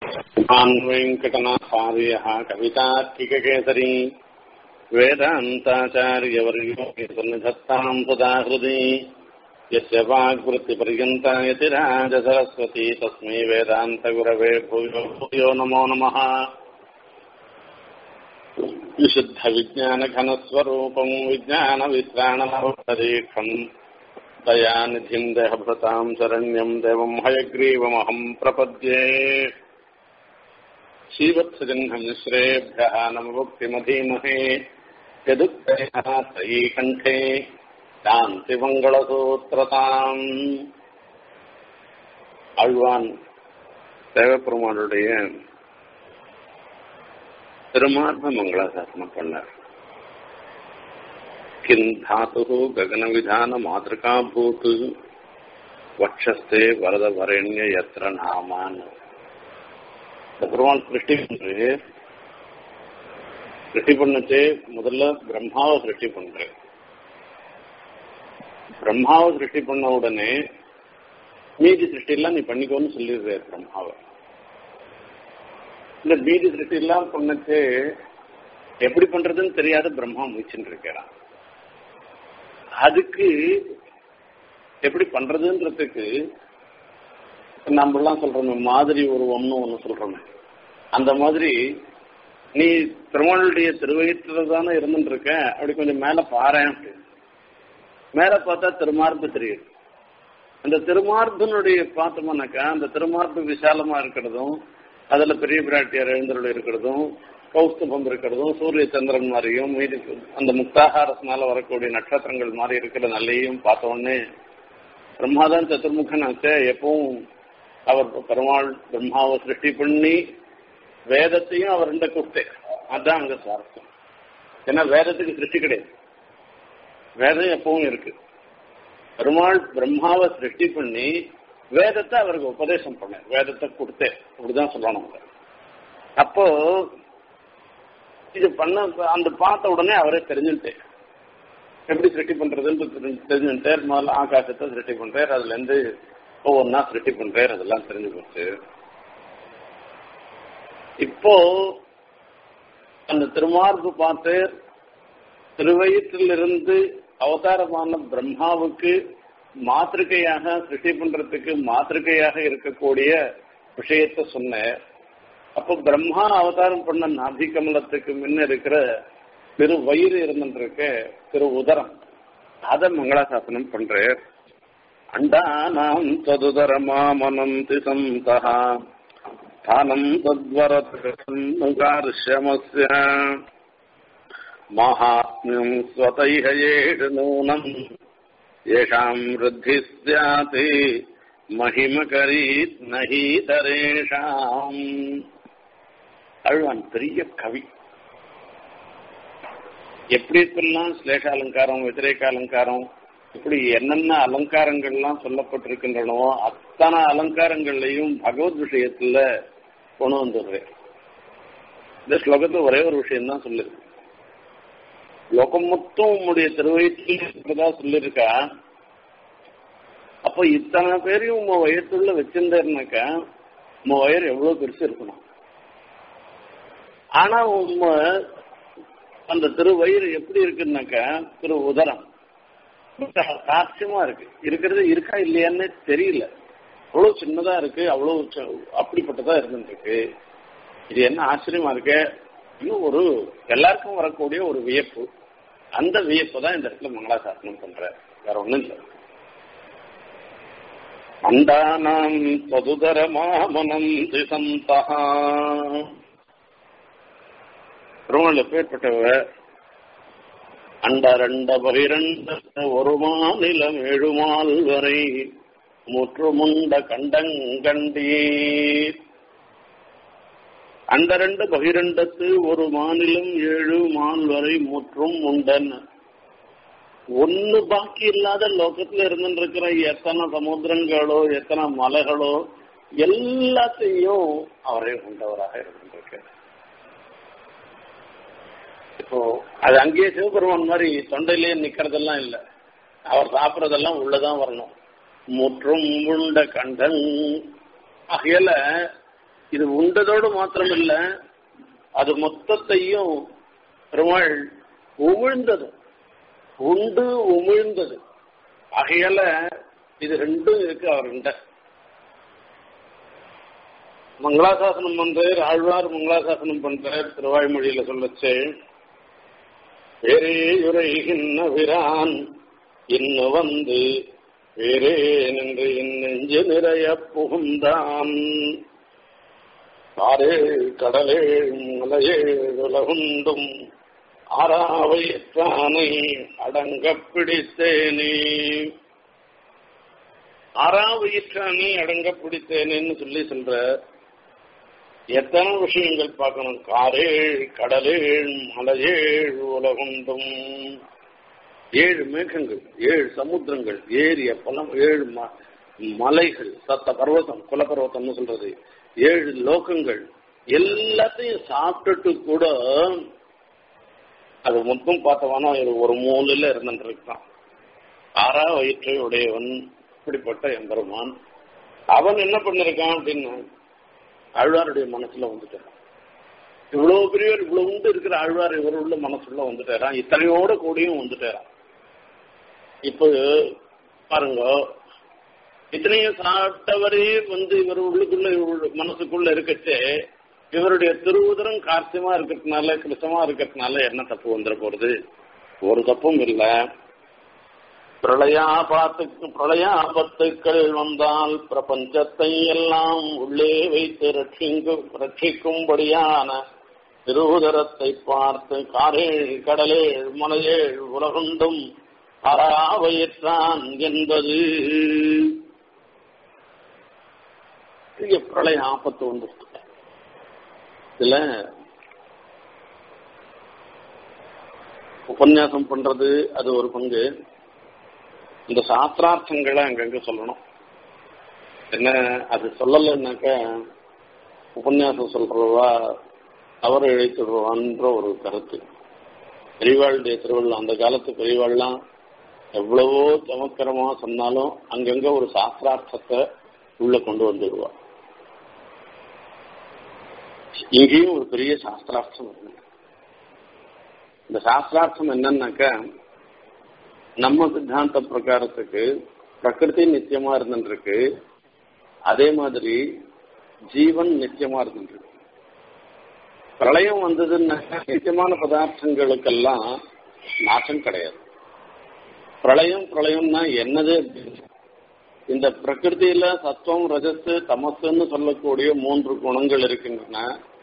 महान् वेङ्कटनाथार्यः कवितार्किककेसरी वेदान्ताचार्यवर्यो सन्निधत्ताम् सदा हृदि यस्य वाग्वृत्तिपर्यन्ता यतिराजसरस्वती तस्मै वेदान्तगुरवे भूयो भूयो नमो नमः विशुद्धविज्ञानघनस्वरूपम् विज्ञानवित्राणमवदीक्षम् दयानिधिम् देहभृताम् शरण्यम् देवम् हयग्रीवमहम् प्रपद्ये श्रीवत्सजह्नमिश्रेभ्यः नमभुक्तिमधीमहे यदुक्तयः तयी कण्ठे சாந்திமங்களசூத்திரதாம் ஆழ்வான் தேவப்பெருமானுடைய திருமார்ப மங்களாசாசனம் பண்ணார் கிம் தாத்து ககன விதான மாதிரிகா பூத்து வட்சஸ்தே வரத வரண்ய எத்திர நாமான் பெருமாள் சிருஷ்டி பண்று சிருஷ்டி பண்ணச்சே முதல்ல பிரம்மாவை சிருஷ்டி பண்றேன் பிரம்மாவை சிருஷ்டி பண்ண உடனே மீதி சிருஷ்டி எல்லாம் நீ பண்ணிக்கோன்னு சொல்லிடுற பிரம்மாவை இந்த மீதி சிருஷ்டி எல்லாம் பண்ணச்சு எப்படி பண்றதுன்னு தெரியாத பிரம்மா முயற்சின்னு இருக்கிறான் அதுக்கு எப்படி பண்றதுன்றதுக்கு நம்ம எல்லாம் சொல்றோமே மாதிரி உருவம்னு ஒண்ணு சொல்றோமே அந்த மாதிரி நீ திருமணனுடைய திருவயிற்றுல தானே இருந்துட்டு இருக்க அப்படி கொஞ்சம் மேல பாறேன் அப்படின்னு மேல பார்த்தா திருமார்பு தெரியுது அந்த திருமார்பனுடைய பார்த்தோம்னாக்கா அந்த திருமார்பு விசாலமா இருக்கிறதும் அதுல பெரிய பிராட்டியார் எழுந்தருள் இருக்கிறதும் கௌஸ்துபம் இருக்கிறதும் சூரிய சந்திரன் மாதிரியும் மீதி அந்த முக்தாகாரத்தினால வரக்கூடிய நட்சத்திரங்கள் மாதிரி இருக்கிற நல்லையும் பார்த்த உடனே பிரம்மாதான் சதுர்முகன் ஆச்சே எப்பவும் அவர் பெருமாள் பிரம்மாவை சிருஷ்டி பண்ணி வேதத்தையும் அவர் ரெண்ட கூப்பிட்டு அதான் அங்க சுவாரஸ்யம் ஏன்னா வேதத்துக்கு சிருஷ்டி கிடையாது வேதம் எப்பவும் இருக்கு பெருமாள் பிரம்மாவை சிருஷ்டி பண்ணி வேதத்தை அவருக்கு உபதேசம் பண்ண வேதத்தை கொடுத்தே அப்படிதான் சொல்லணும் அப்போ இது பண்ண அந்த பார்த்த உடனே அவரே தெரிஞ்சுட்டே எப்படி சிருஷ்டி பண்றதுன்னு தெரிஞ்சுட்டார் முதல்ல ஆகாசத்தை சிருஷ்டி பண்றாரு அதுல இருந்து ஒவ்வொன்னா சிருஷ்டி பண்றாரு அதெல்லாம் தெரிஞ்சு போச்சு இப்போ அந்த திருமார்பு பார்த்து திருவயிற்றிலிருந்து அவதாரமான பிரம்மாவுக்கு மாத்திருக்கையாக சிருஷ்டி பண்றதுக்கு மாத்திருக்கையாக இருக்கக்கூடிய விஷயத்த சொன்ன அப்போ பிரம்மா அவதாரம் பண்ண நாதி கமலத்துக்கு முன்ன இருக்கிற திரு வயிறு இருந்துருக்க திரு உதரம் அத மங்களாசாசனம் பண்ற அண்டானாம் ததுதரமாமனந்தி சந்தா ஸ்தானம் தத்வரத்கார்ஷமஸ்ய மாஹாத்மியம் ஸ்வதைஹ ஏஷு நூனம் येषाम् वृद्धिः स्यात् மகிமகரீத் நகீதரேஷாம் அழ்வான் பெரிய கவி எப்படி எப்படிலாம் ஸ்லேஷ அலங்காரம் వ్యతిరేక அலங்காரம் இப்படி என்னென்ன அலங்காரங்கள்லாம் சொல்லப்பட்டிருக்கின்றனவோ அத்தனை அலங்காரங்கள்லையும் பகவத் விஷயத்துல கொண்டு வந்துடுறேன் இந்த ஸ்லோகத்துல ஒரே ஒரு விஷயம் தான் சொல்லிருக்கு லோகம் மொத்தம் உம்முடைய திருவயிற்றில் இருக்கிறதா சொல்லியிருக்கா அப்போ இத்தனை பேரையும் உங்க வயசுல வச்சிருந்தாருனாக்கா உங்க வயர் எவ்வளவு பெருசு இருக்கணும் ஆனா உங்க அந்த திருவயிறு எப்படி இருக்குன்னாக்கா திரு உதரம் சாட்சியமா இருக்கு இருக்கிறது இருக்கா இல்லையான்னு தெரியல அவ்வளவு சின்னதா இருக்கு அவ்வளவு அப்படிப்பட்டதா இருந்துருக்கு இது என்ன ஆச்சரியமா இருக்கு இன்னும் ஒரு எல்லாருக்கும் வரக்கூடிய ஒரு வியப்பு அந்த வியப்பு தான் இந்த இடத்துல மங்களாசாசனம் பண்ற வேற ஒண்ணும் இல்லை அண்டானாம் பதுதர மாமனம் திசந்தா திருமண பேர்பட்டவ அண்டரண்ட பகிரண்ட ஒரு மாநிலம் எழுமால் வரை முற்றுமுண்ட கண்டங்கண்டீர் அண்டரண்டு பகிரண்டத்து ஒரு மாநிலம் ஏழு மால் வரை முற்றும் உண்டன் ஒன்னு பாக்கி இல்லாத லோகத்துல இருந்துருக்கிற எத்தனை சமுத்திரங்களோ எத்தனை மலைகளோ எல்லாத்தையும் அவரே கொண்டவராக இருந்திருக்க இப்போ அது அங்கேயே சிவபெருமான் மாதிரி தொண்டையிலேயே நிக்கிறதெல்லாம் இல்லை அவர் சாப்பிட்றதெல்லாம் உள்ளதான் வரணும் முற்றும் உண்ட கண்டன் ஆகையில இது உண்டதோடு மாத்திரம் இல்ல அது மொத்தத்தையும் பெருமாள் உமிழ்ந்தது உண்டு உமிழ்ந்தது ஆகையால இது ரெண்டும் இருக்கு அவர்கிட்ட மங்களாசாசனம் பண்றார் ஆழ்வார் மங்களாசாசனம் பண்றார் திருவாய்மொழியில சொல்லச்சு வேறேயுரைகின்ற விரான் இன்னு வந்து வேறே நின்று நெஞ்சு நிறைய புகுந்தான் ஆரே கடலே மலையே உலகுண்டும் ஆறாவையற்றானை அடங்க பிடித்தேனே ஆறாவயிற்றானே அடங்க பிடித்தேனேன்னு சொல்லி சொல்ற எத்தனை விஷயங்கள் பார்க்கணும் காரேழ் கடலேழ் மலையேழ் உலகுண்டும் ஏழு மேகங்கள் ஏழு சமுத்திரங்கள் ஏரிய பலம் ஏழு ம- மலைகள் சத்த பர்வதம் குலப்பர்வதம்னு சொல்றது ஏழு லோகங்கள் எல்லாத்தையும் சாப்பிட்டுட்டு கூட அது மொத்தம் பார்த்தவனா இது ஒரு மூலையில இருந்துட்டு இருக்கான் ஆறா வயிற்றை உடையவன் இப்படிப்பட்ட எம்பெருமான் அவன் என்ன பண்ணிருக்கான் அப்படின்னு ஆழ்வாருடைய மனசுல வந்துட்டான் இவ்வளவு பெரியவர் இவ்வளவு உண்டு இருக்கிற ஆழ்வார் இவர் உள்ள மனசுல வந்துட்டாரான் இத்தனையோட கூடயும் வந்துட்டாரான் இப்போ பாருங்க இத்தனையும் சாப்பிட்டவரே வந்து இவர் உள்ளுக்குள்ள இவரு மனசுக்குள்ள இருக்கச்சே இவருடைய திருவுதரம் கார்த்தியமா இருக்கிறதுனால கிருஷ்ணமா இருக்கிறதுனால என்ன தப்பு வந்துட போறது ஒரு தப்பும் இல்ல பிரளயாபாத்துக்கு பிரளயாபத்துக்கள் வந்தால் பிரபஞ்சத்தை எல்லாம் உள்ளே வைத்து ரட்சிங்கு ரட்சிக்கும்படியான திருவுதரத்தை பார்த்து காரேழ் கடலேழ் மலையேழ் உலகுண்டும் அறாவயிற்றான் என்பது பெரிய பிரளய ஆபத்து வந்து இதுல உபன்யாசம் பண்றது அது ஒரு பங்கு இந்த சாஸ்திரார்த்தங்களை அங்கங்க சொல்லணும் என்ன அது சொல்லலைன்னாக்க உபன்யாசம் சொல்றவா அவர் இழைத்துடுவான்ற ஒரு கருத்து பெரியவாளுடைய திருவிழா அந்த காலத்து பெரியவாள்லாம் எவ்வளவோ சமத்கரமா சொன்னாலும் அங்கங்க ஒரு சாஸ்திரார்த்தத்தை உள்ள கொண்டு வந்துடுவா இங்கேயும் ஒரு பெரிய சாஸ்திரார்த்தம் இருக்கு இந்த சாஸ்திரார்த்தம் என்னன்னாக்க நம்ம சித்தாந்த பிரகாரத்துக்கு பிரகிருதி நித்தியமா இருந்துருக்கு அதே மாதிரி ஜீவன் நித்தியமா இருந்துருக்கு பிரளயம் வந்ததுன்னாக்க நித்தியமான பதார்த்தங்களுக்கெல்லாம் நாசம் கிடையாது பிரளயம் பிரளயம்னா என்னது அப்படின்னு இந்த பிரகிருதியில சத்துவம் ரஜஸ் தமசுன்னு சொல்லக்கூடிய மூன்று குணங்கள் இருக்கின்றன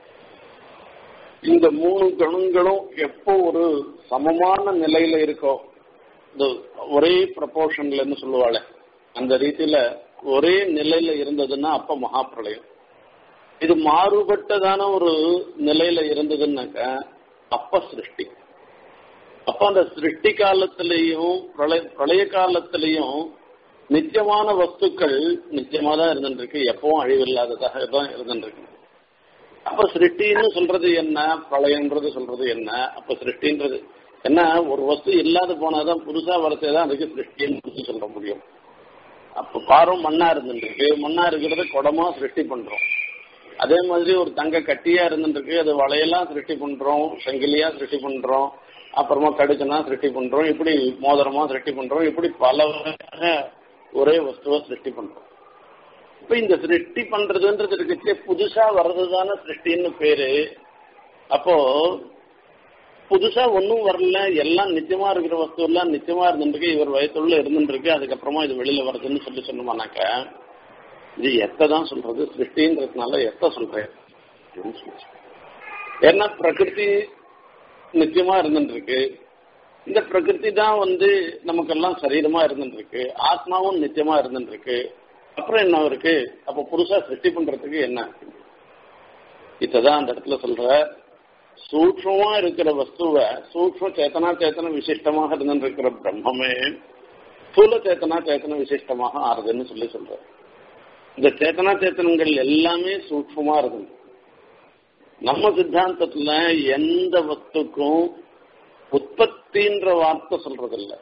இந்த மூணு குணங்களும் எப்போ ஒரு சமமான நிலையில இருக்கோ இந்த ஒரே ப்ரப்போர்ஷன்லன்னு சொல்லுவாளே அந்த ரீதியில ஒரே நிலையில இருந்ததுன்னா அப்ப மகா பிரளயம் இது மாறுபட்டதான ஒரு நிலையில இருந்ததுன்னாக்க அப்ப சிருஷ்டி அப்ப அந்த சிருஷ்டி காலத்திலையும் பிரளய பிரளய காலத்திலையும் நித்தியமான வஸ்துக்கள் நித்தியமா தான் இருந்துருக்கு எப்பவும் அழிவில்லாததாக தான் இருந்துருக்கு அப்ப சிருஷ்டின்னு சொல்றது என்ன பிரளயம்ன்றது சொல்றது என்ன அப்ப சிருஷ்டின்றது என்ன ஒரு வஸ்து இல்லாத போனாதான் புதுசா வரத்தே தான் அதுக்கு சிருஷ்டின்னு சொல்ல முடியும் அப்ப பாரும் மண்ணா இருந்துருக்கு மண்ணா இருக்கிறத குடமா சிருஷ்டி பண்றோம் அதே மாதிரி ஒரு தங்க கட்டியா இருந்துருக்கு அது வளையெல்லாம் சிருஷ்டி பண்றோம் செங்கிலியா சிருஷ்டி பண்றோம் அப்புறமா கடுக்குனா சிருஷ்டி பண்றோம் இப்படி மோதிரமா சிருஷ்டி பண்றோம் இப்படி பல வகையாக ஒரே வஸ்துவை சிருஷ்டி பண்றோம் இப்ப இந்த சிருஷ்டி பண்றதுன்றது இருக்கு புதுசா வர்றதுதானே சிருஷ்டின்னு பேரு அப்போ புதுசா ஒன்னும் வரல எல்லாம் நிச்சயமா இருக்கிற வஸ்து எல்லாம் நிச்சயமா இருந்துருக்கு இவர் வயசுள்ள இருந்துருக்கு அதுக்கப்புறமா இது வெளியில வருதுன்னு சொல்லி சொன்னோம்னாக்க இது எத்தை தான் சொல்றது சிருஷ்டின்றதுனால எத்த சொல்றேன் அப்படின்னு சொல்லி. ஏன்னா பிரகிருதி நிச்சயமா இருந்துருக்கு இந்த பிரகிருதி தான் வந்து நமக்கெல்லாம் சரீரமா இருந்துருக்கு ஆத்மாவும் நிச்சயமா இருந்துருக்கு அப்புறம் என்ன இருக்கு அப்ப புதுசா சிருஷ்டி பண்றதுக்கு என்ன இதான் அந்த இடத்துல சொல்ற சூக்ஷமா இருக்கிற வஸ்துவை சூக்ஷ்ம சேத்தனா சேத்தன விசிஷ்டமாக இருந்துருக்கிற பிரம்மமே ஸ்தூல சேத்தனா சேத்தன விசிஷ்டமாக ஆறுதுன்னு சொல்லி சொல்ற இந்த சேத்தனா சேத்தனங்கள் எல்லாமே சூக்ஷ்மமா இருக்குது நம்ம சித்தாந்தத்துல எந்த வஸ்துக்கும் உற்பத்தின்ற வார்த்தை சொல்றது இல்ல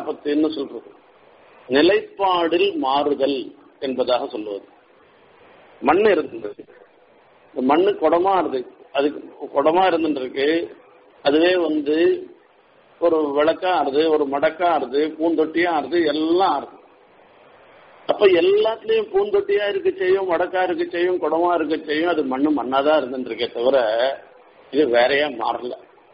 அவஸ்தாந்தராபத்தின்னு சொல்றது நிலைப்பாடில் மாறுதல் என்பதாக சொல்லுவது மண் இருந்தது இந்த மண்ணு குடமா இருது அதுக்கு குடமா இருந்துருக்கு அதுவே வந்து ஒரு விளக்கா ஆறுது ஒரு மடக்கா ஆறுது பூந்தொட்டியா ஆறுது எல்லாம் ஆறுது அப்ப எல்லாத்துலயும் பூந்தொட்டியா இருக்க செய்யும் வடக்கா இருக்க செய்யும் குடமா இருக்க செய்யும் அது மண்ணு மண்ணாதான் இருந்துருக்கே தவிர இது வேறையா மாறல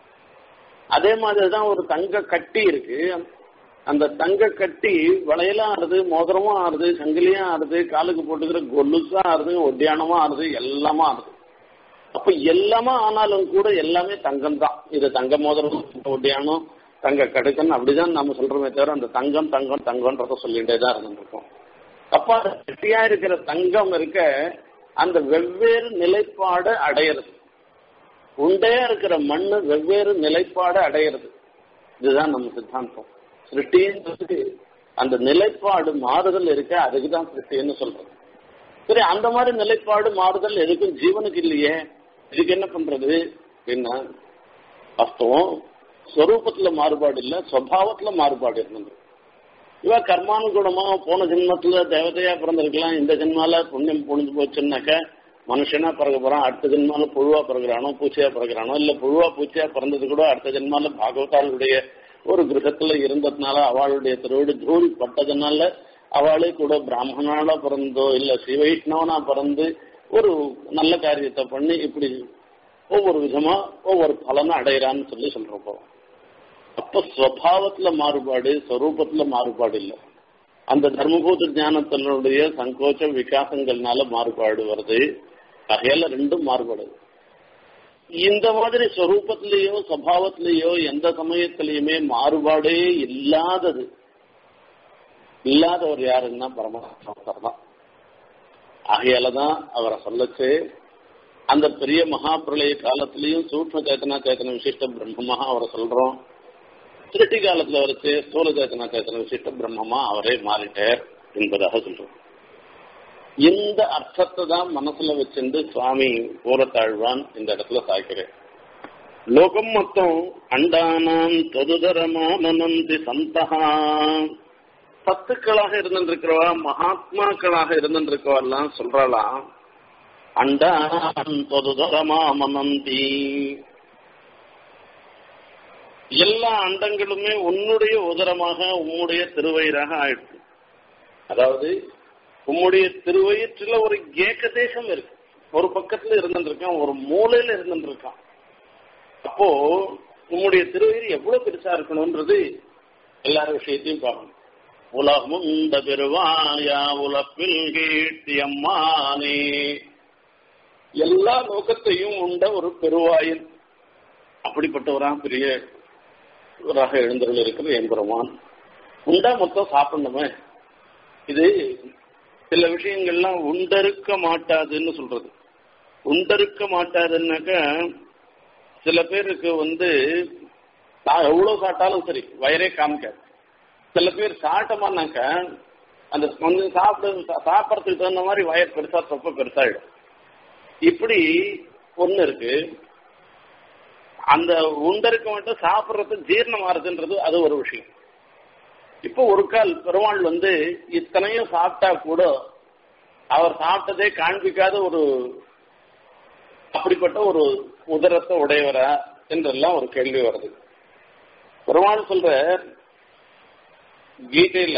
அதே மாதிரிதான் ஒரு தங்க கட்டி இருக்கு அந்த தங்க கட்டி வளையலாம் ஆறுது மோதிரமும் ஆறுது சங்கிலியும் ஆறுது காலுக்கு போட்டுக்கிற கொலுசா ஆறுது ஒட்டியானமா ஆறுது எல்லாமா ஆறுது அப்ப எல்லாமே ஆனாலும் கூட எல்லாமே தங்கம் தான் இது தங்க மோதிரம் ஒட்டியானம் தங்க கடுக்கன் அப்படிதான் நம்ம சொல்றோமே தவிர அந்த தங்கம் தங்கம் தங்கம்ன்றத சொல்லிட்டே தான் இருந்துருக்கோம் அப்ப அந்த கெட்டியா இருக்கிற தங்கம் இருக்க அந்த வெவ்வேறு நிலைப்பாடு அடையிறது உண்டையா இருக்கிற மண்ணு வெவ்வேறு நிலைப்பாடு அடையிறது இதுதான் நம்ம சித்தாந்தம் சிருஷ்டின்றது அந்த நிலைப்பாடு மாறுதல் இருக்க அதுக்கு தான் சிருஷ்டின்னு சொல்றது சரி அந்த மாதிரி நிலைப்பாடு மாறுதல் எதுக்கும் ஜீவனுக்கு இல்லையே இதுக்கு என்ன பண்றது அப்படின்னா வாஸ்தவம் ஸ்வரூபத்துல மாறுபாடு இல்ல சுவாவத்துல மாறுபாடு இருந்தது இவ கர்மானுகுணமா போன ஜென்மத்துல தேவதையா பிறந்திருக்கலாம் இந்த ஜென்மால புண்ணியம் புனிஞ்சு போச்சுன்னாக்க மனுஷனா பிறகு போறான் அடுத்த ஜென்மால புழுவா பிறகுறானோ பூச்சியா பிறகுறானோ இல்ல புழுவா பூச்சியா பிறந்தது கூட அடுத்த ஜென்மால பாகவதாளுடைய ஒரு கிரகத்துல இருந்ததுனால அவளுடைய திருவிடு தூள் பட்டதுனால அவளே கூட பிராமணனால பிறந்தோ இல்ல சிவைஷ்ணவனா பிறந்து ஒரு நல்ல காரியத்தை பண்ணி இப்படி ஒவ்வொரு விதமா ஒவ்வொரு பலனை அடையிறான்னு சொல்லி சொல்றோம் போறோம் அப்ப ஸ்வபாவத்துல மாறுபாடு ஸ்வரூபத்துல மாறுபாடு இல்லை அந்த தர்மபூத ஞானத்தினுடைய சங்கோச்ச விகாசங்கள்னால மாறுபாடு வருது ஆகையால ரெண்டும் மாறுபடுது இந்த மாதிரி ஸ்வரூபத்திலேயோ சபாவத்திலேயோ எந்த சமயத்திலையுமே மாறுபாடே இல்லாதது இல்லாதவர் யாருன்னா பரமஹம்சர் தான் ஆகையாலதான் அவரை சொல்லச்சு அந்த பெரிய மகாபிரளய காலத்திலையும் சூட்ச சேத்தனா சேத்தன விசிஷ்ட பிரம்மமாக அவரை சொல்றோம் திருட்டி காலத்துல வரைச்சு ஸ்தூல சேத்தனா சேத்தன விசிஷ்ட பிரம்மமா அவரே மாறிட்டார் என்பதாக சொல்றோம் இந்த அர்த்தத்தை தான் மனசுல வச்சிருந்து சுவாமி கூறத்தாழ்வான் இந்த இடத்துல சாய்க்கிறேன் லோகம் மொத்தம் அண்டானாம் தொதுதரமா மனந்தி சந்தகா சத்துக்களாக இருந்திருக்கிறவா மகாத்மாக்களாக இருந்திருக்கவா எல்லாம் சொல்றாளாம் அண்டான் தொதுதரமா மனந்தி எல்லா அண்டங்களுமே உன்னுடைய உதரமாக உம்முடைய திருவயிறாக ஆயிடுச்சு அதாவது உம்முடைய திருவயிற்றுல ஒரு ஏக தேசம் இருக்கு ஒரு பக்கத்துல இருந்துருக்கான் ஒரு மூலையில இருந்துருக்கான் அப்போ உம்முடைய திருவயிறு எவ்வளவு பெருசா இருக்கணும்ன்றது எல்லா விஷயத்தையும் பார்க்கணும் உலகுண்ட பெருவாயா உலப்பில் கீர்த்தி அம்மானே எல்லா லோகத்தையும் உண்ட ஒரு பெருவாயன் அப்படிப்பட்டவரா பெரிய ராக எழுந்தருள் இருக்கிற எம்பெருமான் உண்டா மொத்தம் சாப்பிடணுமே இது சில விஷயங்கள்லாம் உண்டருக்க மாட்டாதுன்னு சொல்றது உண்டருக்க மாட்டாதுன்னாக்க சில பேருக்கு வந்து நான் எவ்வளவு சாப்பிட்டாலும் சரி வயரே காமிக்காது சில பேர் சாப்பிட்டோமானாக்க அந்த கொஞ்சம் சாப்பிட சாப்பிட்றதுக்கு தகுந்த மாதிரி வயர் பெருசா தொப்ப பெருசாயிடும் இப்படி ஒண்ணு இருக்கு அந்த உண்டருக்கு மட்டும் சாப்பிட்றது ஜீரணம் ஆறுதுன்றது அது ஒரு விஷயம் இப்போ ஒரு கால் பெருமாள் வந்து இத்தனையும் சாப்பிட்டா கூட அவர் சாப்பிட்டதே காண்பிக்காத ஒரு அப்படிப்பட்ட ஒரு உதரத்தை உடையவரா என்றெல்லாம் ஒரு கேள்வி வருது பெருமாள் சொல்ற கீதையில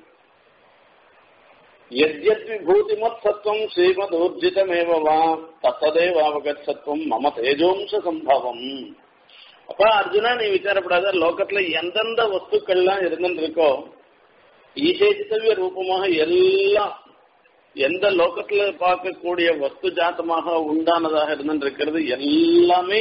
எத்யத் விபூதிமத் சத்துவம் ஸ்ரீமத் ஊர்ஜிதமேவா தத்ததேவ அவகத் மம தேஜோம்ச சம்பவம் அப்ப அர்ஜுனா நீ விசாரப்படாத லோகத்துல எந்தெந்த வஸ்துக்கள்லாம் இருந்துருக்கோ ஈசேஜித்தவிய ரூபமாக எல்லாம் எந்த லோகத்துல பார்க்கக்கூடிய வஸ்து ஜாத்தமாக உண்டானதாக இருந்துருக்கிறது எல்லாமே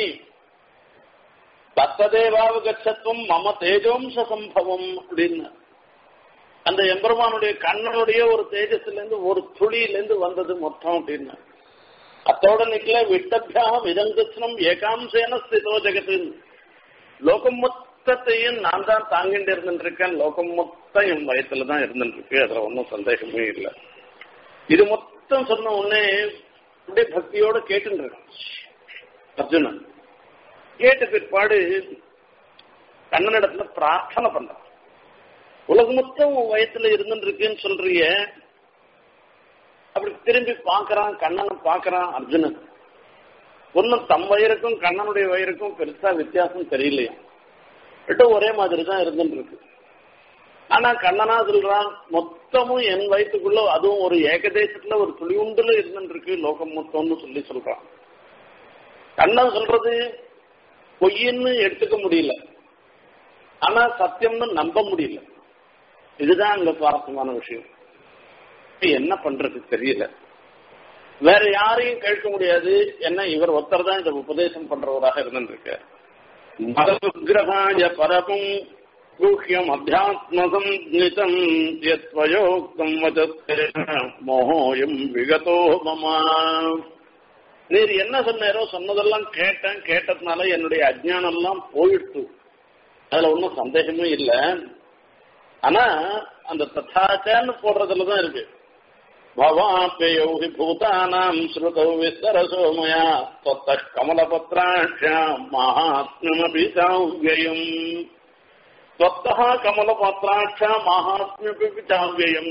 தத்ததேவாவகச்சத்துவம் மம தேஜோம்ச சம்பவம் அப்படின்னு அந்த எம்பெருமானுடைய கண்ணனுடைய ஒரு தேஜஸ்ல இருந்து ஒரு துளியிலிருந்து வந்தது மொத்தம் அப்படின்னு அத்தோட நிக்கல விட்டபியாக விதங்கத்னம் ஏகாம்சேன ஸ்திதோ ஜெகத்தின் லோகம் மொத்தத்தையும் நான் தான் தாங்கிட்டு இருந்துருக்கேன் லோகம் மொத்தம் என் வயத்துல தான் இருந்துருக்கு அதுல ஒன்றும் சந்தேகமே இல்லை இது மொத்தம் சொன்ன உடனே அப்படியே பக்தியோட கேட்டுட்டு அர்ஜுனன் கேட்ட பிற்பாடு கண்ணனிடத்துல பிரார்த்தனை பண்றான் உலகம் மொத்தம் உன் வயத்துல இருந்துருக்குன்னு சொல்றிய அப்படி திரும்பி பார்க்கறான் கண்ணனை பார்க்கறான் அர்ஜுனன் ஒன்னும் தம் வயிறுக்கும் கண்ணனுடைய வயிறுக்கும் பெருசா வித்தியாசம் தெரியலையா ரெண்டும் ஒரே மாதிரி தான் இருந்துட்டு இருக்கு ஆனா கண்ணனா சொல்றான் மொத்தமும் என் வயிற்றுக்குள்ள அதுவும் ஒரு ஏகதேசத்துல ஒரு துளியுண்டுல இருந்துட்டு இருக்கு லோகம் மொத்தம்னு சொல்லி சொல்றான் கண்ணன் சொல்றது பொய்ன்னு எடுத்துக்க முடியல ஆனா சத்தியம்னு நம்ப முடியல இதுதான் அங்க சுவாரஸ்யமான விஷயம் என்ன பண்றது தெரியல வேற யாரையும் கேட்க முடியாது என்ன இவர் ஒருத்தர் தான் இந்த உபதேசம் பண்றவராக இருந்திருக்க மத விக்கிரகாய பரமும் குஹ்யம் அத்தியாத்மகம் நிதம் யத்வயோக்தம் வச்சத்தே மோஹோயம் விகதோ மமா நீர் என்ன சொன்னாரோ சொன்னதெல்லாம் கேட்டேன் கேட்டதுனால என்னுடைய அஜ்ஞானம் எல்லாம் போயிடுத்து அதுல ஒன்றும் சந்தேகமே இல்லை ஆனா அந்த ததாச்சான்னு போடுறதுல தான் இருக்கு பவாப்பயௌ ஹி பூதானாம் ஸ்ருதௌ விஸ்தரசோ மயா தொத்த கமலபத்ராட்சாம் மகாத்மியமபி சாவ்யம் தொத்தா கமலபத்ராட்சா மகாத்மியமபி சாவ்யம்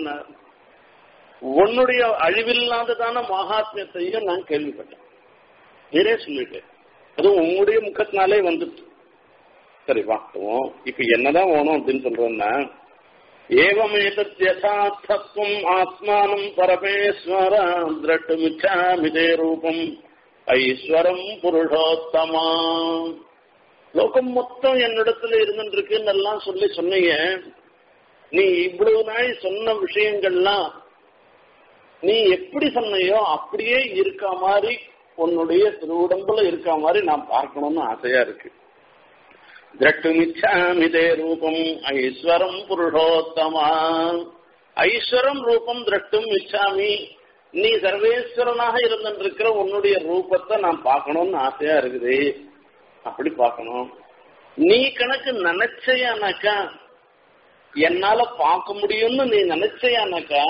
உன்னுடைய அழிவில்லாததான மகாத்மியத்தையும் நான் கேள்விப்பட்டேன் நீரே சொல்லிட்டேன் அதுவும் உங்களுடைய முகத்தினாலே வந்துட்டு சரி வாஸ்தவம் இப்ப என்னதான் வேணும் அப்படின்னு சொல்றோம்னா ஏவமேதத் யதார்த்தத்துவம் ஆத்மானம் பரமேஸ்வர திரட்டுமிச்சாமிதே ரூபம் ஐஸ்வரம் புருஷோத்தமா லோகம் மொத்தம் என்னிடத்துல இருந்துருக்குன்னு எல்லாம் சொல்லி சொன்னீங்க நீ இவ்வளவு நாள் சொன்ன விஷயங்கள்லாம் நீ எப்படி சொன்னையோ அப்படியே இருக்க மாதிரி உன்னுடைய திருவுடம்புல இருக்க மாதிரி நான் பார்க்கணும்னு ஆசையா இருக்கு திரட்டுமிச்சாமிதே ரூபம் ஐஸ்வரம் புருஷோத்தமா ஐஸ்வரம் ரூபம் திரட்டும் இச்சாமி நீ சர்வேஸ்வரனாக இருந்திருக்கிற உன்னுடைய ரூபத்தை நான் பார்க்கணும்னு ஆசையா இருக்குது அப்படி பார்க்கணும் நீ கணக்கு நினைச்சையானாக்கா என்னால பார்க்க முடியும்னு நீ நினைச்சையானாக்கா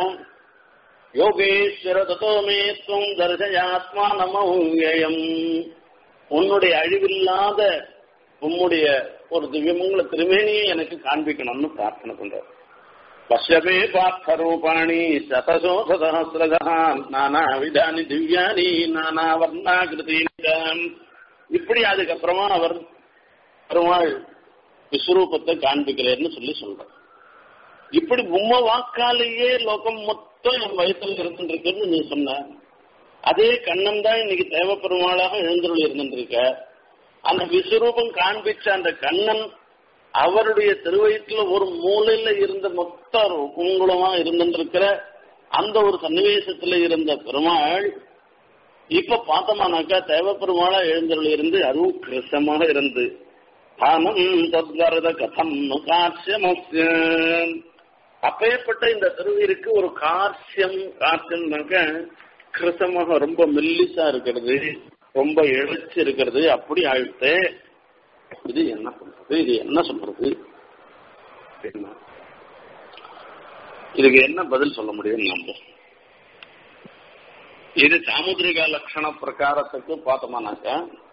யோகேஸ்வர தத்தோமேத்வம் தர்சயாத்மா நமயம் உன்னுடைய அழிவில்லாத உம்முடைய ஒரு திவ்யமங்கள திருமேனியை எனக்கு காண்பிக்கணும்னு பிரார்த்தனை பண்றார் பஷ்யமே பார்த்த ரூபாணி சதசோ சதஹசிரதா நானா விதானி திவ்யானி நானா வர்ணாகிருதீன் இப்படி அதுக்கப்புறமா அவர் பெருமாள் விஸ்வரூபத்தை காண்பிக்கிறேன்னு சொல்லி சொல்றார் இப்படி உம்ம வாக்காலேயே லோகம் மொத்தம் என் வயசுல இருந்துருக்குன்னு நீ சொன்ன அதே கண்ணன் தான் இன்னைக்கு தேவ பெருமாளாக எழுந்தருள் இருந்துருக்க அந்த விஸ்வரூபம் காண்பிச்ச அந்த கண்ணன் அவருடைய திருவயிற்றுல ஒரு மூலையில இருந்த மொத்த குங்குளமா இருந்திருக்கிற அந்த ஒரு சன்னிவேசத்துல இருந்த பெருமாள் இப்ப பார்த்தோமானாக்கா தேவ பெருமாளா எழுந்தருள் இருந்து அதுவும் கிருஷமாக இருந்து தானம் தத்வரத கதம் காட்சியமஸ்ய அப்பேற்பட்ட இந்த திருவிற்கு ஒரு கார்சியம் கார்சியம்னாக்க கிருசமாக ரொம்ப மெல்லிசா இருக்கிறது ரொம்ப இழைச்சு இருக்கிறது அப்படி ஆயிடுத்து இது என்ன பண்றது இது என்ன சொல்றது இதுக்கு என்ன பதில் சொல்ல முடியும் நம்ம இது சாமுதிரிகா லட்சண பிரகாரத்துக்கு பார்த்தோமானாக்க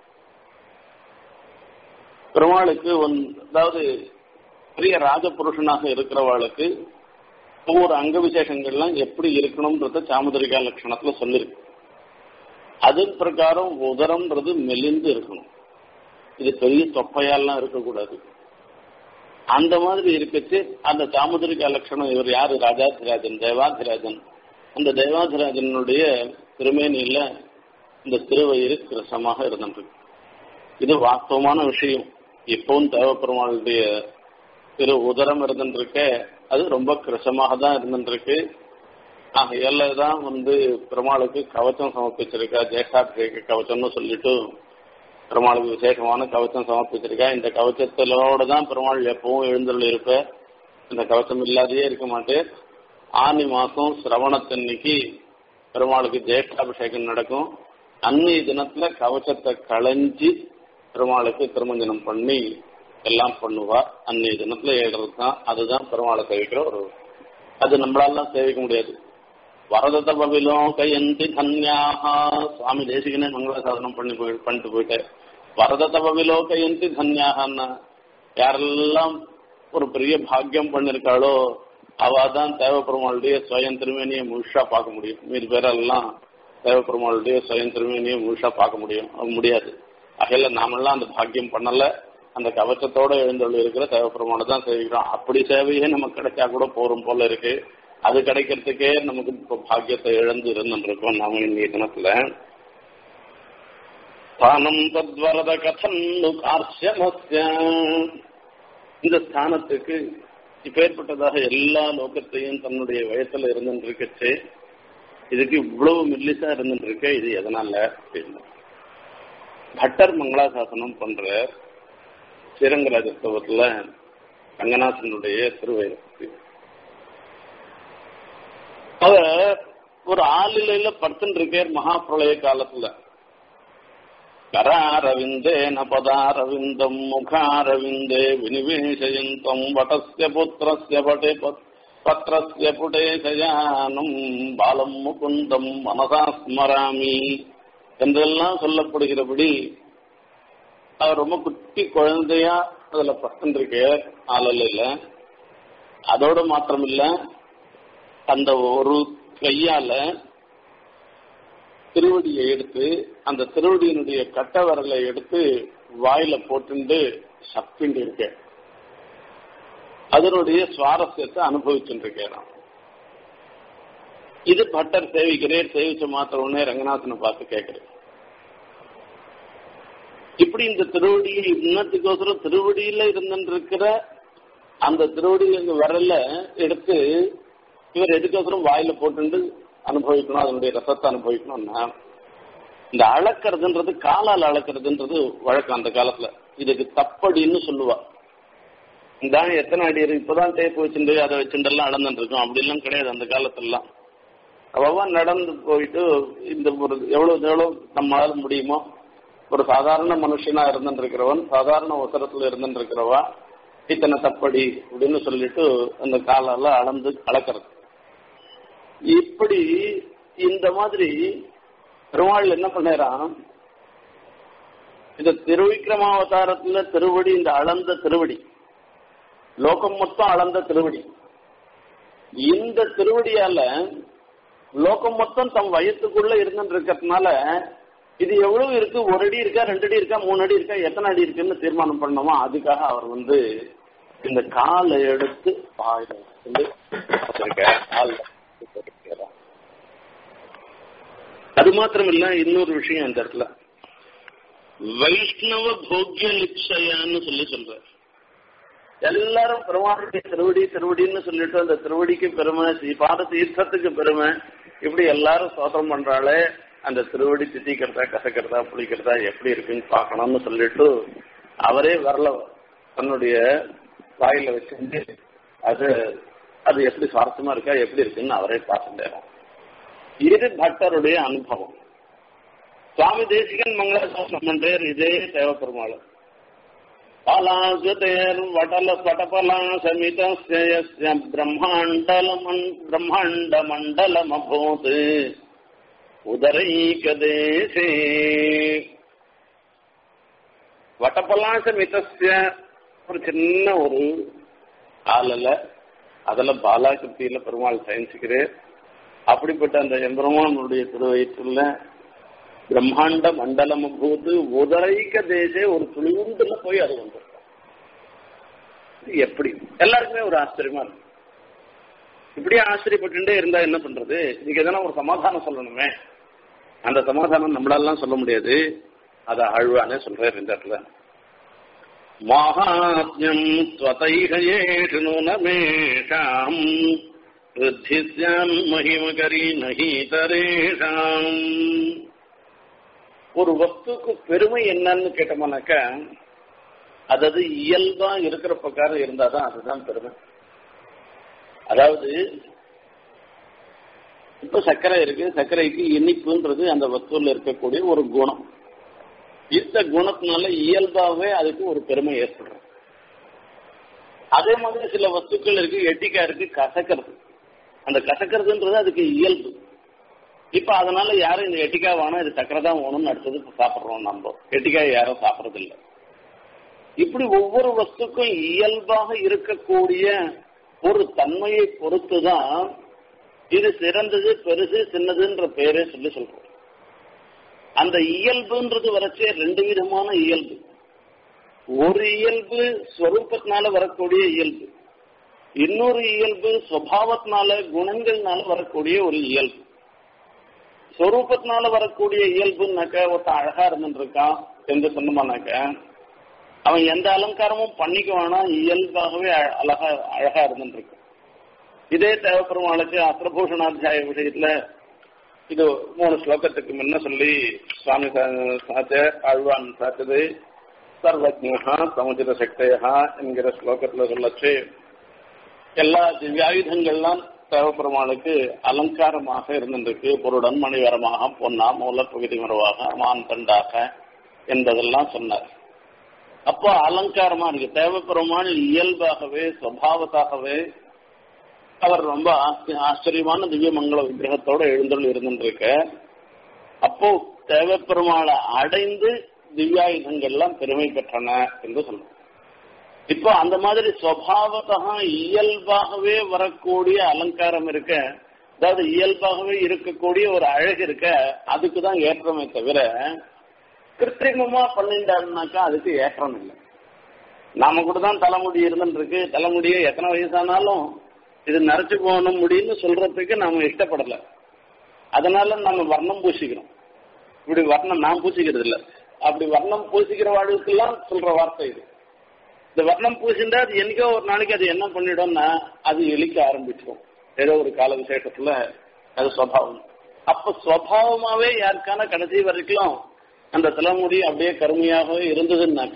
பெருமாளுக்கு அதாவது பெரிய ராஜபுருஷனாக இருக்கிறவாளுக்கு ஒவ்வொரு அங்க விசேஷங்கள்லாம் எப்படி இருக்கணும்ன்றத சாமுதிரிகா லட்சணத்துல சொல்லிருக்கு அதன் பிரகாரம் உதரம்ன்றது மெலிந்து இருக்கணும் இது பெரிய தொப்பையாலாம் இருக்கக்கூடாது அந்த மாதிரி இருக்கச்சு அந்த சாமுதிரிகா லட்சணம் இவர் யாரு ராஜாதிராஜன் தேவாதிராஜன் அந்த தேவாதிராஜனுடைய திருமேனியில இந்த திருவயிறு கிரசமாக இருந்திருக்கு இது வாஸ்தவமான விஷயம் இப்பவும் தேவப்பெருமாளுடைய திரு உதரம் இருந்துருக்க அது ரொம்ப கிரசமாக தான் இருந்துருக்கு ஆகையால தான் வந்து பெருமாளுக்கு கவச்சம் சமர்ப்பிச்சிருக்கா ஜேஷ்டாபிஷேக கவச்சம்னு சொல்லிட்டு பெருமாளுக்கு விசேஷமான கவச்சம் சமர்ப்பிச்சிருக்கா இந்த கவச்சத்திலோட தான் பெருமாள் எப்பவும் எழுந்தருள் இருப்ப இந்த கவச்சம் இல்லாதையே இருக்க மாட்டேன் ஆனி மாசம் சிரவணத்தன்னைக்கு பெருமாளுக்கு ஜேஷ்டாபிஷேகம் நடக்கும் அன்னைய தினத்துல கவச்சத்தை களைஞ்சி பெருமாளுக்கு திருமஞ்சனம் பண்ணி எல்லாம் பண்ணுவா அன்னைய தினத்துல ஏழுறது தான் அதுதான் பெருமாளை சேவிக்கிற ஒரு அது நம்மளாலாம் சேவிக்க முடியாது வரத பவிலும் கையந்தி தன்யாகா சுவாமி தேசிகனே மங்கள சாதனம் பண்ணி போய் பண்ணிட்டு போயிட்டார் வரத பவிலோ கையந்தி தன்யாகன்னா யாரெல்லாம் ஒரு பெரிய பாக்கியம் பண்ணிருக்காளோ அவ தான் தேவப்பெருமாளுடைய சுயம் திருமேனியை முழுசா பார்க்க முடியும் மீது பேரெல்லாம் தேவப்பெருமாளுடைய சுயம் திருமேனியை முழுசா பார்க்க முடியும் அது முடியாது அகையில நாமெல்லாம் அந்த பாக்கியம் பண்ணல அந்த கவச்சத்தோட எழுந்தொழி இருக்கிற தேவப்பெருமானை தான் சேவிக்கிறோம் அப்படி சேவையே நமக்கு கிடைச்சா கூட போறோம் போல இருக்கு அது கிடைக்கிறதுக்கே நமக்கு இப்போ பாக்கியத்தை இழந்து இருந்துருக்கோம் நாம இன்னைய தினத்துல ஸ்தானம் தத்வரத கதன்னு கார்ஷமஸ்ய இந்த ஸ்தானத்துக்கு இப்பேற்பட்டதாக எல்லா லோகத்தையும் தன்னுடைய வயசுல இருந்துருக்கச்சு இதுக்கு இவ்வளவு மில்லிசா இருந்துருக்கு இது எதனால அப்படின்னு பட்டர் மங்களாசாசனம் பண்ற ஸ்ரீரங்கராஜத்துவத்துல ரங்கநாதனுடைய திருவயிறு அத ஒரு ஆளிலையில படுத்துட்டு இருக்கார் மகாபிரளய காலத்துல கராரவிந்தேன பதாரவிந்தம் முகாரவிந்தே வினிவேசயந்தம் வடஸ்ய புத்திரஸ்ய படே பத்திரஸ்ய புடே சயானம் பாலம் முகுந்தம் மனசா ஸ்மராமி என்றெல்லாம் சொல்லப்படுகிறபடி அவர் ரொம்ப குட்டி குழந்தையா அதுல படுத்துருக்கார் ஆளலையில அதோட மாத்திரம் இல்ல அந்த ஒரு கையால திருவடியை எடுத்து அந்த திருவடியினுடைய கட்ட விரலை எடுத்து வாயில போட்டுண்டு சப்பிண்டு இருக்க அதனுடைய சுவாரஸ்யத்தை அனுபவிச்சுட்டு இருக்கேன் இது பட்டர் சேவிக்கிறேன் சேவிச்ச மாத்திர உடனே ரங்கநாதனை பார்த்து கேட்கிறேன் இப்படி இந்த திருவடியை இன்னத்துக்கோசரம் திருவடியில இருந்துருக்கிற அந்த திருவடியில இருந்து வரல எடுத்து இவர் எதுக்கோசரம் வாயில போட்டு அனுபவிக்கணும் அதனுடைய ரசத்தை அனுபவிக்கணும்னா இந்த அளக்கிறதுன்றது காலால் அளக்கிறதுன்றது வழக்கம் அந்த காலத்துல இதுக்கு தப்படின்னு சொல்லுவா இதான் எத்தனை அடி இருக்கு இப்பதான் டேப் வச்சுட்டு அதை வச்சுட்டுலாம் அளந்துட்டு இருக்கோம் அப்படிலாம் கிடையாது அந்த காலத்துலலாம் அவ நடந்து போயிட்டு இந்த ஒரு எவ்வளவு எவ்வளவு நம்மளால முடியுமோ ஒரு சாதாரண மனுஷனா இருந்துட்டு இருக்கிறவன் சாதாரண உசரத்துல இருந்துட்டு இருக்கிறவா இத்தனை தப்படி அப்படின்னு சொல்லிட்டு அந்த காலால அளந்து அளக்கிறது இப்படி இந்த மாதிரி பெருமாள் என்ன பண்ணாராம் இந்த திருவிக்ரமாவதாரத்துல திருவடி இந்த அளந்த திருவடி லோகம் மொத்தம் அளந்த திருவடி இந்த திருவடியால லோகம் மொத்தம் தம் வயத்துக்குள்ள இருந்துட்டு இருக்கிறதுனால இது எவ்வளவு இருக்கு ஒரு அடி இருக்கா ரெண்டு அடி இருக்கா மூணு அடி இருக்கா எத்தனை அடி இருக்குன்னு தீர்மானம் பண்ணோமோ அதுக்காக அவர் வந்து இந்த காலை எடுத்து வாயில வந்து கால் அது மாத்திரம் இல்ல இன்னொரு விஷயம் அந்த இடத்துல வைஷ்ணவ போக்கிய லிப்சயான்னு சொல்லி சொல்ற எல்லாரும் பெருமாளுடைய திருவடி திருவடின்னு சொல்லிட்டு அந்த திருவடிக்கு பெருமை பாத தீர்த்தத்துக்கு பெருமை இப்படி எல்லாரும் சோதனம் பண்றாளே அந்த திருவடி திட்டிக்கிறதா கசக்கிறதா புளிக்கிறதா எப்படி இருக்குன்னு பார்க்கணும்னு சொல்லிட்டு அவரே வரல தன்னுடைய வாயில வச்சுட்டு அது அது எப்படி சுவாரஸ்யமா இருக்கா எப்படி இருக்குன்னு அவரே பார்த்துட்டாரு இது பக்தருடைய அனுபவம் சுவாமி தேசிகன் மங்கள பண்றார் இதே தேவப்பெருமாள் பாலாசுதேர் வடல வடபலா சமிதஸ்ய பிரம்மாண்டலம் பிரம்மாண்ட மண்டலம் அபோத் உதரைகதேசே வட்டப்பலாச மிதஸ்ய ஒரு சின்ன ஒரு ஆளல அதுல பாலாகிருத்தியில பெருமாள் சயனிச்சுக்கிறேன் அப்படிப்பட்ட அந்த எம்பெருமானுடைய திருவயிற்றுல பிரம்மாண்ட மண்டலம் போது உதரைக்க தேசே ஒரு துளிவுண்டுல போய் அது வந்துருக்கும் எப்படி எல்லாருக்குமே ஒரு ஆச்சரியமா இருக்கு இப்படியே ஆச்சரியப்பட்டுட்டே இருந்தா என்ன பண்றது இதுக்கு எதனா ஒரு சமாதானம் சொல்லணுமே அந்த சமாதானம் நம்மளாலாம் சொல்ல முடியாது அத ஆழ்வானே சொல்றாரு இந்த இடத்துல மாஹாத்யம் ஸ்வதைகேஷு நூனமேஷாம் ருத்திஸ்யான் மகிமகரி நகீதரேஷாம் ஒரு வஸ்துக்கு பெருமை என்னன்னு கேட்டோம்னாக்க அதாவது இயல்பா இருக்கிற பிரகாரம் இருந்தாதான் அதுதான் பெருமை அதாவது இப்ப சர்க்கரை இருக்கு சர்க்கரைக்கு இனிப்புன்றது அந்த வஸ்துல இருக்கக்கூடிய ஒரு குணம் இந்த குணத்தினால இயல்பாவே அதுக்கு ஒரு பெருமை ஏற்படுறது அதே மாதிரி சில வஸ்துக்கள் இருக்கு எட்டிக்கா இருக்கு கசக்கிறது அந்த கசக்கிறதுன்றது அதுக்கு இயல்பு இப்ப அதனால யாரும் இந்த எட்டிக்காய் வேணும் இது சக்கரை தான் வேணும்னு அடுத்தது சாப்பிடுறோம் நம்ம எட்டிக்காய் யாரும் சாப்பிடறது இல்லை இப்படி ஒவ்வொரு வஸ்துக்கும் இயல்பாக இருக்கக்கூடிய ஒரு தன்மையை பொறுத்துதான் இது சிறந்தது பெருசு சின்னதுன்ற பேரே சொல்லி சொல்றோம் அந்த இயல்புன்றது வரைச்சே ரெண்டு விதமான இயல்பு ஒரு இயல்பு ஸ்வரூபத்தினால வரக்கூடிய இயல்பு இன்னொரு இயல்பு சுவாவத்தினால குணங்கள்னால வரக்கூடிய ஒரு இயல்பு ஸ்வரூபத்தினால வரக்கூடிய இயல்புனாக்க ஒருத்தன் அழகா இருந்துருக்கான் என்று சொன்னோம்னாக்க அவன் எந்த அலங்காரமும் பண்ணிக்க வேணாம் இயல்பாகவே அழகா அழகா இருந்துருக்கு இதே தேவப்பெருமாளுக்கு அஸ்திரபூஷணாத்தியாய விஷயத்துல இது மூணு ஸ்லோகத்துக்கு முன்ன சொல்லி சுவாமி சாத்த ஆழ்வான் சாத்தது சர்வஜா சமுதிர சக்தியா என்கிற ஸ்லோகத்துல சொல்லச்சு எல்லா திவ்யாயுதங்கள்லாம் தேவப்பெருமாளுக்கு அலங்காரமாக இருந்திருக்கு பொருடன் மணிவரமாக பொன்னா மூல பகுதி மரவாக மான் தண்டாக என்பதெல்லாம் சொன்னார் அப்போ அலங்காரமா இருக்கு தேவப்பெருமான் இயல்பாகவே சுவாவத்தாகவே அவர் ரொம்ப ஆச்சரியமான திவ்ய மங்கள விக்கிரகத்தோட எழுந்தொள் இருந்துருக்க அப்போ தேவப்பெருமாளை அடைந்து திவ்யாயுதங்கள்லாம் பெருமை பெற்றன என்று சொல்றோம் இப்போ அந்த மாதிரி சுவாவத்தா இயல்பாகவே வரக்கூடிய அலங்காரம் இருக்க அதாவது இயல்பாகவே இருக்கக்கூடிய ஒரு அழகு இருக்க அதுக்கு தான் ஏற்றமே தவிர கிருத்திரிமமா பண்ணிட்டாருனாக்கா அதுக்கு ஏற்றம் இல்லை நாம கூட தான் தலைமுடி இருந்துருக்கு தலைமுடியை எத்தனை வயசானாலும் இது நரைச்சு போகணும் முடியும்னு சொல்றதுக்கு நாம இஷ்டப்படல அதனால நம்ம வர்ணம் பூசிக்கிறோம் இப்படி வர்ணம் நான் பூசிக்கிறது இல்ல அப்படி வர்ணம் பூசிக்கிற வாழ்க்கெல்லாம் சொல்ற வார்த்தை இது இந்த வர்ணம் பூசிண்டா அது என்னைக்கோ ஒரு நாளைக்கு அது என்ன பண்ணிடும்னா அது எலிக்க ஆரம்பிச்சிடும் ஏதோ ஒரு கால விசேஷத்துல அது சுவாவம் அப்ப சுவாவமாவே யாருக்கான கடைசி வரைக்கும் அந்த தலைமுடி அப்படியே கருமையாகவே இருந்ததுன்னாக்க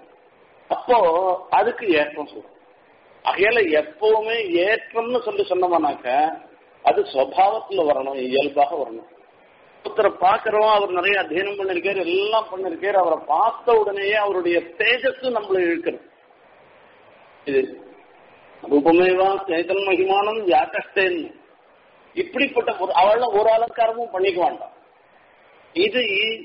அப்போ அதுக்கு ஏற்றம் சொல்லும் ஆகையால எப்பவுமே ஏற்றம்னு சொல்லி சொன்னோம்னாக்க அது சுவாவத்துல வரணும் இயல்பாக வரணும் ஒருத்தரை பார்க்கிறோம் அவர் நிறைய அத்தியனம் பண்ணிருக்காரு எல்லாம் பண்ணிருக்காரு அவரை பார்த்த உடனேயே அவருடைய தேஜஸ் நம்மளை இழுக்கிறது இது ரூபமேவா சேதன் மகிமானம் யாக்கஷ்டேன் இப்படிப்பட்ட ஒரு அவள ஒரு அலங்காரமும் பண்ணிக்க வேண்டாம் இது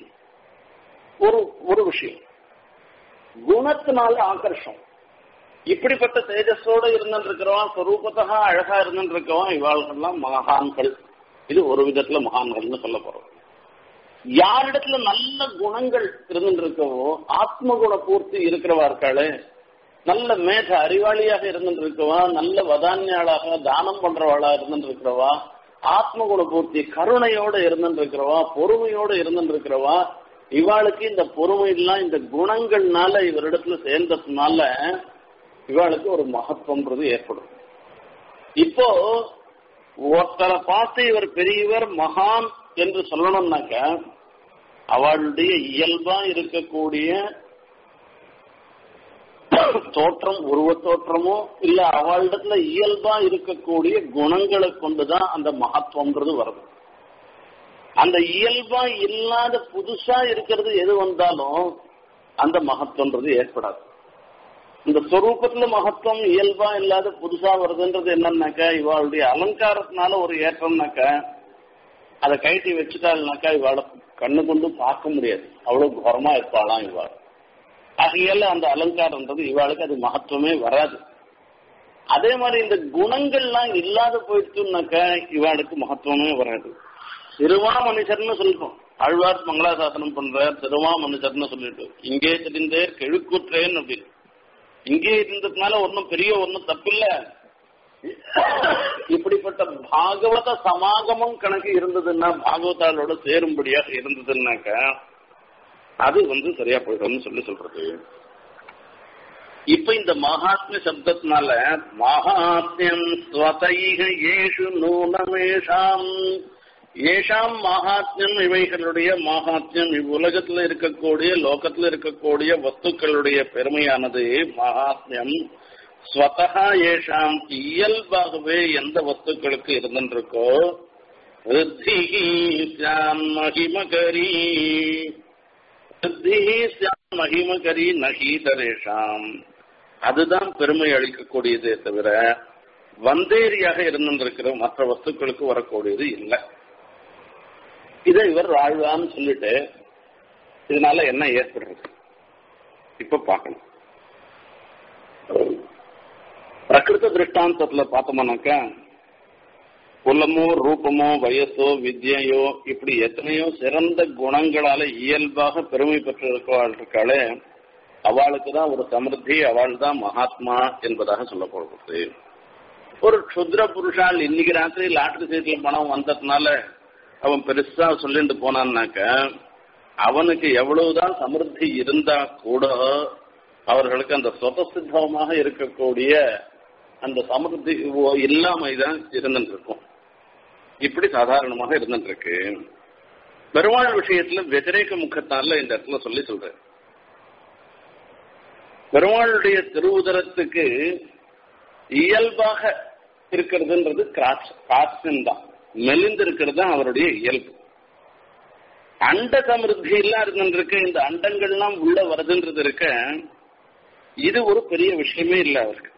ஒரு ஒரு விஷயம் குணத்தினால ஆகர்ஷம் இப்படிப்பட்ட தேஜஸோட இருந்துருக்கிறவன் ஸ்வரூபத்தகா அழகா இருந்துருக்கவன் இவாள்கள்லாம் மகான்கள் இது ஒரு விதத்துல மகான்கள்னு சொல்ல போறோம் யாரிடத்துல நல்ல குணங்கள் இருந்துருக்கவோ ஆத்ம குண பூர்த்தி இருக்கிறவா இருக்காளே நல்ல மேக அறிவாளியாக இருந்துருக்கவா நல்ல வதான்யாளாக தானம் பண்றவாளா இருந்துருக்கிறவா ஆத்ம குண பூர்த்தி கருணையோட இருந்துருக்கிறவா பொறுமையோட இருந்துருக்கிறவா இவாளுக்கு இந்த பொறுமை எல்லாம் இந்த குணங்கள்னால இவரிடத்துல சேர்ந்ததுனால இவாளுக்கு ஒரு மகத்துவம்ன்றது ஏற்படும் இப்போ ஒருத்தரை பார்த்து இவர் பெரியவர் மகான் என்று சொல்லணும்னாக்க அவளுடைய இயல்பா இருக்கக்கூடிய தோற்றம் உருவ தோற்றமோ இல்ல அவளிடத்துல இயல்பா இருக்கக்கூடிய குணங்களை கொண்டுதான் அந்த மகத்துவம்ன்றது வருது அந்த இயல்பா இல்லாத புதுசா இருக்கிறது எது வந்தாலும் அந்த மகத்துவன்றது ஏற்படாது இந்த ஸ்வரூபத்துல மகத்துவம் இயல்பா இல்லாத புதுசா வருதுன்றது என்னன்னாக்கா இவாளுடைய அலங்காரத்தினால ஒரு ஏற்றம்னாக்கா அதை கைட்டி வச்சுட்டாள்னாக்கா இவாளை கண்ணு கொண்டு பார்க்க முடியாது அவ்வளவு குரமா இருப்பாளாம் இவாள் ஆகையால அந்த அலங்காரம்ன்றது இவாளுக்கு அது மகத்துவமே வராது அதே மாதிரி இந்த குணங்கள்லாம் இல்லாத போயிடுச்சுனாக்கா இவாளுக்கு மகத்துவமே வராது திருவா மனுஷர்னு சொல்றோம் ஆழ்வார் மங்களாசாசனம் பண்றார் திருவா மனுஷர்னு சொல்லிட்டு இங்கே தெரிந்தேர் கெழுக்குற்றேன் அப்படின்னு இங்கே இருந்ததுனால ஒன்னும் பெரிய ஒன்னும் தப்பில்ல இப்படிப்பட்ட பாகவத சமாகமம் கணக்கு இருந்ததுன்னா பாகவதாலோட சேரும்படியாக இருந்ததுன்னாக்க அது வந்து சரியா போயிடும்னு சொல்லி சொல்றது இப்ப இந்த மகாத்மிய சப்தத்தினால மகாத்மியம் ஸ்வதைக ஏஷு நூனமேஷாம் ஏஷாம் மகாத்மியம் இவைகளுடைய மகாத்மியம் இவ்வுலகத்துல இருக்கக்கூடிய லோகத்துல இருக்கக்கூடிய வஸ்துக்களுடைய பெருமையானது மகாத்மியம் ஸ்வதா ஏஷாம் இயல்பாகவே எந்த வஸ்துக்களுக்கு இருந்திருக்கோ மகிமகரி மகிமகரி நகீதரேஷாம் அதுதான் பெருமை அளிக்கக்கூடியதே தவிர வந்தேரியாக இருந்திருக்கிற மற்ற வஸ்துக்களுக்கு வரக்கூடியது இல்லை இதை இவர் வாழ்வான்னு சொல்லிட்டு இதனால என்ன ஏற்படுறது இப்ப பார்க்கணும் பிரகிருத திருஷ்டாந்தத்துல பார்த்தோம்னாக்கா குலமோ ரூபமோ வயசோ வித்யையோ இப்படி எத்தனையோ சிறந்த குணங்களால இயல்பாக பெருமை பெற்றிருக்காளே அவளுக்கு தான் ஒரு சமிருத்தி அவள் தான் மகாத்மா என்பதாக சொல்லப்படுகிறது ஒரு க்ஷுத்ர புருஷால் இன்னைக்கு ராத்திரி லாட்டரி சீட்ல பணம் வந்ததுனால அவன் பெருசா சொல்லிட்டு போனான்னாக்க அவனுக்கு எவ்வளவுதான் சமிருத்தி இருந்தா கூட அவர்களுக்கு அந்த சொதசித்தமாக இருக்கக்கூடிய அந்த சமிருத்தி இல்லாம தான் இருந்துட்டு இருக்கும் இப்படி சாதாரணமாக இருந்துட்டு இருக்கு பெருமாள் விஷயத்துல వ్యతిరేక முகத்தால இந்த இடத்துல சொல்லி சொல்றேன் பெருமாளுடைய திருவுதரத்துக்கு இயல்பாக இருக்கிறதுன்றது கிராஸ் காட்சின் தான் மெலிந்து இருக்கிறது தான் அவருடைய இயல்பு அண்ட சமிருத்தி எல்லாம் இருந்துருக்கு இந்த அண்டங்கள்லாம் உள்ள வருதுன்றது இருக்க இது ஒரு பெரிய விஷயமே இல்லை அவருக்கு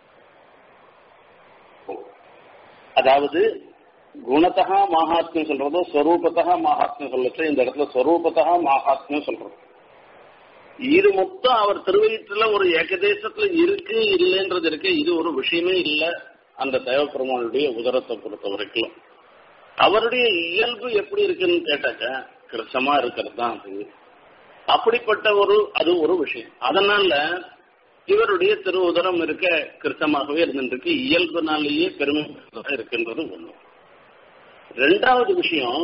அதாவது குணத்தகா மகாத்மியம் சொல்றதோ ஸ்வரூபத்தகா மகாத்மியம் சொல்லச்சு இந்த இடத்துல ஸ்வரூபத்தகா மகாத்மியம் சொல்றது இது மொத்தம் அவர் திருவயிற்றுல ஒரு ஏகதேசத்துல இருக்கு இல்லைன்றது இருக்கு இது ஒரு விஷயமே இல்லை அந்த தேவப்பெருமானுடைய உதரத்தை பொறுத்த வரைக்கும் அவருடைய இயல்பு எப்படி இருக்குன்னு கேட்டாக்க கிருஷமா இருக்கிறது தான் அது அப்படிப்பட்ட ஒரு அது ஒரு விஷயம் அதனால இவருடைய திரு உதரம் இருக்க கிருத்தமாகவே இருந்துருக்கு இயல்புனாலேயே பெருமை இருக்கின்றது ஒண்ணு ரெண்டாவது விஷயம்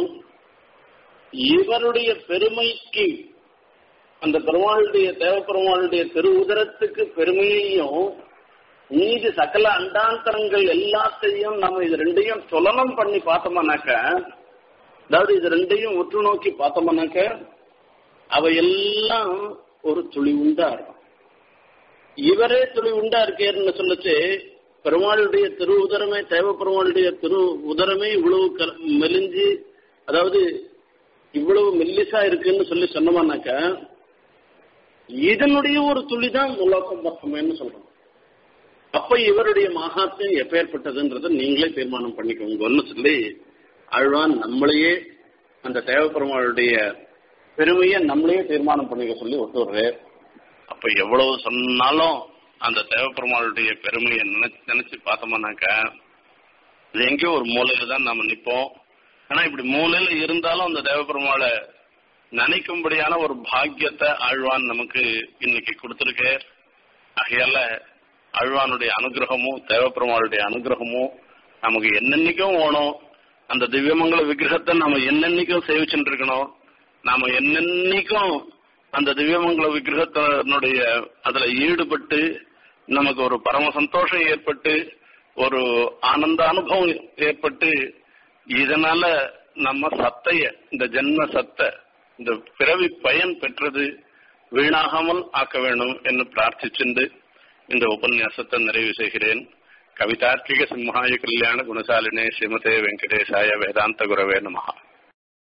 இவருடைய பெருமைக்கு அந்த பெருமாளுடைய தேவ பெருமாளுடைய திரு உதரத்துக்கு பெருமையையும் மீதி சகல அண்டாந்தரங்கள் எல்லாத்தையும் நம்ம இது ரெண்டையும் துலனம் பண்ணி பார்த்தோம்னாக்க அதாவது இது ரெண்டையும் உற்று நோக்கி பார்த்தோம்னாக்க அவை எல்லாம் ஒரு துளி உண்டா இருக்கும் இவரே துளி உண்டா இருக்கேன்னு சொல்லுச்சு பெருமாளுடைய திரு உதரமே தேவ பெருமாளுடைய திரு உதரமே இவ்வளவு மெலிஞ்சு அதாவது இவ்வளவு மெல்லிசா இருக்குன்னு சொல்லி சொன்னோம்னாக்க இதனுடைய ஒரு துளி தான் முலோக்கம் பத்தமேன்னு சொல்றோம் அப்ப இவருடைய மகாத்மியம் எப்பேற்பட்டதுன்றத நீங்களே தீர்மானம் பண்ணிக்கோங்க ஒன்னு சொல்லி அழ்வான் நம்மளையே அந்த தேவப்பெருமாளுடைய பெருமையை நம்மளையே தீர்மானம் பண்ணிக்க சொல்லி ஒத்துடுறாரு அப்ப எவ்வளவு சொன்னாலும் அந்த தேவப்பெருமாளுடைய பெருமையை நினைச்சு நினைச்சு பார்த்தோம்னாக்க இது எங்கேயோ ஒரு மூலையில தான் நம்ம நிப்போம் ஆனா இப்படி மூலையில இருந்தாலும் அந்த தேவப்பெருமாளை நினைக்கும்படியான ஒரு பாக்கியத்தை ஆழ்வான் நமக்கு இன்னைக்கு கொடுத்துருக்கு ஆகையால ஆழ்வானுடைய அனுகிரகமும் தேவப்பெருமாளுடைய அனுகிரகமும் நமக்கு என்னென்னைக்கும் ஓணும் அந்த திவ்யமங்கல விக்கிரகத்தை நம்ம என்னென்னைக்கும் சேவிச்சுட்டு இருக்கணும் நாம என்னென்னைக்கும் அந்த திவ்யமங்கல விக்கிரகத்தினுடைய அதுல ஈடுபட்டு நமக்கு ஒரு பரம சந்தோஷம் ஏற்பட்டு ஒரு ஆனந்த அனுபவம் ஏற்பட்டு இதனால நம்ம சத்தைய இந்த ஜென்ம சத்தை இந்த பிறவி பயன் பெற்றது வீணாகாமல் ஆக்க வேணும் என்று பிரார்த்திச்சுண்டு இந்த உபன்யாசத்தை நிறைவு செய்கிறேன் கவிதார்க்கிக சிம்ஹாய கல்யாண குணசாலினே ஸ்ரீமதே வெங்கடேசாய வேதாந்த குரவே நமஹா